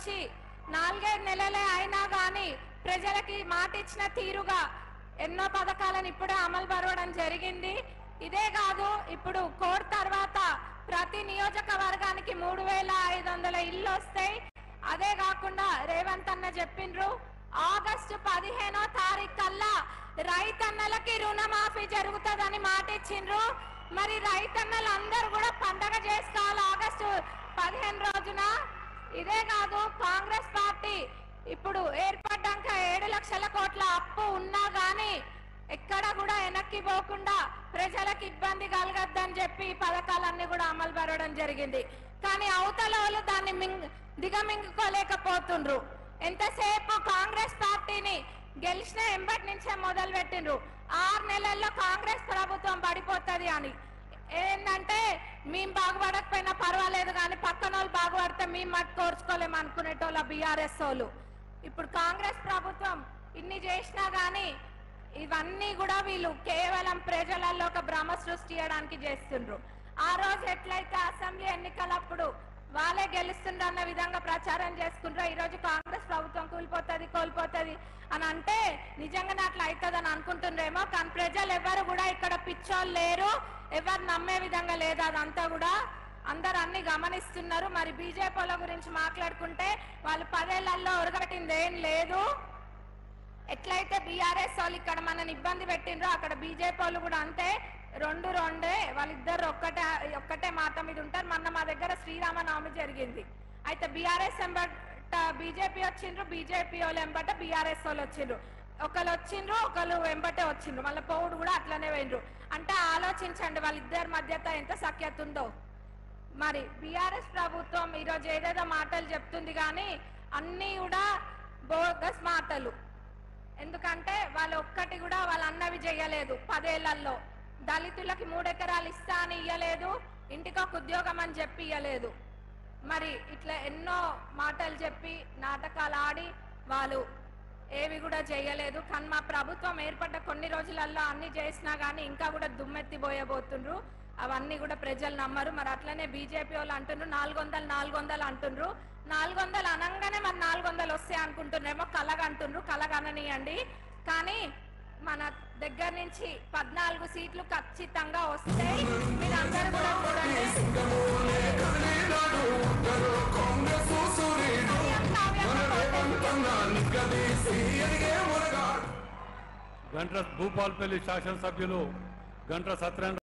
వచ్చి నాలుగైదు నెలలే అయినా గాని ప్రజలకి మాట ఇచ్చిన తీరుగా ఎన్నో పథకాలను ఇప్పుడే అమలు పరవడం జరిగింది ఇదే కాదు ఇప్పుడు కోడ్ తర్వాత ప్రతి నియోజకవర్గానికి మూడు వేల ఐదు వందల ఇల్లు వస్తాయి అదే కాకుండా రేవంత్ అన్న చెప్పిండ్రు ఆగస్టు పదిహేనో తారీఖు కల్లా రైతన్నలకి రుణమాఫీ జరుగుతుందని మాట ఇచ్చిండ్రు మరి రైతన్నలు అందరూ కూడా పండగ చేసుకోవాలి ఆగస్టు పదిహేను రోజున ఇదే కాదు కాంగ్రెస్ పార్టీ ఇప్పుడు ఏర్పడ్డాక ఏడు లక్షల కోట్ల అప్పు ఉన్నా గానీ ఎక్కడ కూడా వెనక్కి పోకుండా ప్రజలకు ఇబ్బంది కలగద్దని చెప్పి ఈ పథకాలన్నీ కూడా అమలు పరవడం జరిగింది కానీ అవతల వాళ్ళు దాన్ని మింగ్ దిగమింగుకోలేకపోతుండ్రు ఎంతసేపు కాంగ్రెస్ పార్టీని గెలిచిన ఎంబటి నుంచే మొదలు పెట్టిండ్రు ఆరు నెలల్లో కాంగ్రెస్ ప్రభుత్వం పడిపోతది అని ఏంటంటే మేము బాగుపడకపోయినా పర్వాలేదు కానీ పక్కన వాళ్ళు బాగుపడితే మేము మట్టు కోర్చుకోలేము అనుకునేటోళ్ళ బీఆర్ఎస్ వాళ్ళు ఇప్పుడు కాంగ్రెస్ ప్రభుత్వం ఇన్ని చేసినా గానీ ఇవన్నీ కూడా వీళ్ళు కేవలం ప్రజలలో ఒక భ్రమ సృష్టించడానికి చేస్తుండ్రు ఆ రోజు ఎట్లయితే అసెంబ్లీ ఎన్నికలప్పుడు వాళ్ళే గెలుస్తుండ్రు అన్న విధంగా ప్రచారం చేసుకుంటారు ఈ రోజు కాంగ్రెస్ ప్రభుత్వం కూలిపోతది కోల్పోతది అని అంటే నిజంగానే అట్లా అవుతుంది అని అనుకుంటుండ్రేమో కానీ ప్రజలు ఎవరు కూడా ఇక్కడ పిచ్చోళ్ళు లేరు ఎవరు నమ్మే విధంగా లేదు అదంతా కూడా అందరు అన్ని గమనిస్తున్నారు మరి బీజేపీల గురించి మాట్లాడుకుంటే వాళ్ళు పదేళ్లలో ఒరగబెట్టింది ఏం లేదు ఎట్లయితే బీఆర్ఎస్ వాళ్ళు ఇక్కడ మనని ఇబ్బంది పెట్టిండ్రో అక్కడ బీజేపీ వాళ్ళు కూడా అంతే రెండు రెండే వాళ్ళిద్దరు ఒక్కటే ఒక్కటే మాట మీద ఉంటారు మొన్న మా దగ్గర శ్రీరామనవమి జరిగింది అయితే బీఆర్ఎస్ ఎంబట బీజేపీ వచ్చిండ్రు బీజేపీ వాళ్ళు ఎంబట బీఆర్ఎస్ వాళ్ళు వచ్చిండ్రు ఒకళ్ళు వచ్చిండ్రు ఒకళ్ళు వెంబటే వచ్చిండ్రు మళ్ళీ పౌడు కూడా అట్లనే పోయిండ్రు అంటే ఆలోచించండి వాళ్ళిద్దరి మధ్యత ఎంత సఖ్యత ఉందో మరి బీఆర్ఎస్ ప్రభుత్వం ఈరోజు ఏదేదో మాటలు చెప్తుంది కానీ అన్నీ కూడా బోగస్ మాటలు ఎందుకంటే వాళ్ళు ఒక్కటి కూడా వాళ్ళ అన్నవి చేయలేదు పదేళ్లలో దళితులకి మూడెకరాలు ఇస్తా అని ఇయ్యలేదు ఇంటికి ఒక ఉద్యోగం అని చెప్పి ఇయ్యలేదు మరి ఇట్లా ఎన్నో మాటలు చెప్పి నాటకాలు ఆడి వాళ్ళు ఏవి కూడా చేయలేదు కానీ మా ప్రభుత్వం ఏర్పడ్డ కొన్ని రోజులలో అన్ని చేసినా కానీ ఇంకా కూడా దుమ్మెత్తిపోయబోతుండ్రు అవన్నీ కూడా ప్రజలు నమ్మరు మరి అట్లనే బీజేపీ వాళ్ళు అంటుండ్రు నాలుగు వందలు నాలుగు వందలు అంటుండ్రు నాలుగు వందలు అనగానే మరి నాలుగు వందలు వస్తాయి అనుకుంటున్నారేమో కలగ అంటుండ్రు కలగ అననీయండి కానీ మన దగ్గర నుంచి పద్నాలుగు సీట్లు ఖచ్చితంగా వస్తాయి మీరందరూ కూడా చూడండి కాంగ్రెస్ సూర్యుడు మన రేవంతన్నా నిగ్గదీసి ఎదిగే మునగాడు గంట్ర భూపాల్పల్లి శాసనసభ్యులు గంట్ర సత్యనారాయణ